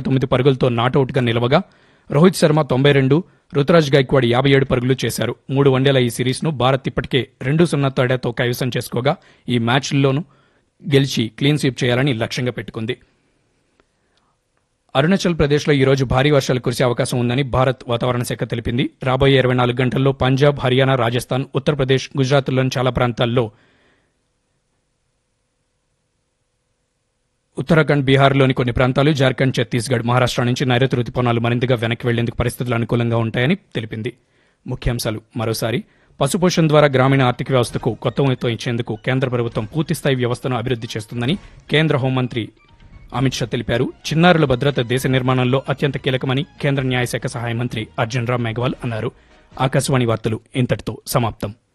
తొమ్మిది పరుగులతో నాటౌట్గా నిలవగా రోహిత్ శర్మ తొంభై రెండు రుతురాజ్ గైక్వాడ్ యాభై ఏడు పరుగులు చేశారు మూడు వన్డేల ఈ సిరీస్ను భారత్ ఇప్పటికే రెండు సున్నా తేడాతో కైవసం చేసుకోగా ఈ మ్యాచ్ల్లోనూ గెలిచి క్లీన్ స్వీప్ చేయాలని లక్ష్యంగా పెట్టుకుంది అరుణాచల్ ప్రదేశ్లో ఈ రోజు భారీ వర్షాలు కురిసే అవకాశం ఉందని భారత్ వాతావరణ శాఖ తెలిపింది రాబోయే ఇరవై నాలుగు గంటల్లో పంజాబ్ హర్యానా రాజస్థాన్ ఉత్తరప్రదేశ్ గుజరాత్లోని చాలా ప్రాంతాల్లో ఉత్తరాఖండ్ బీహార్లోని కొన్ని ప్రాంతాలు జార్ఖండ్ ఛత్తీస్గఢ్ మహారాష్ట్ర నుంచి నైరుతి రుతుపవనాలు మరింతగా వెనక్కి వెళ్లేందుకు పరిస్థితులు అనుకూలంగా ఉంటాయని తెలిపింది ముఖ్యాంశాలు మరోసారి పశుపోషణ ద్వారా గ్రామీణ ఆర్థిక వ్యవస్థకు కొత్త ఊతం ఇచ్చేందుకు కేంద్ర ప్రభుత్వం పూర్తిస్థాయి వ్యవస్థను అభివృద్ధి చేస్తుందని కేంద్ర హోంమంత్రి అమిత్ షా తెలిపారు చిన్నారుల భద్రత దేశ నిర్మాణంలో అత్యంత కీలకమని కేంద్ర న్యాయశాఖ సహాయ మంత్రి అర్జున్ రామ్ మేఘవాల్ అన్నారు ఆకాశవాణి వార్తలు ఇంతటితో సమాప్తం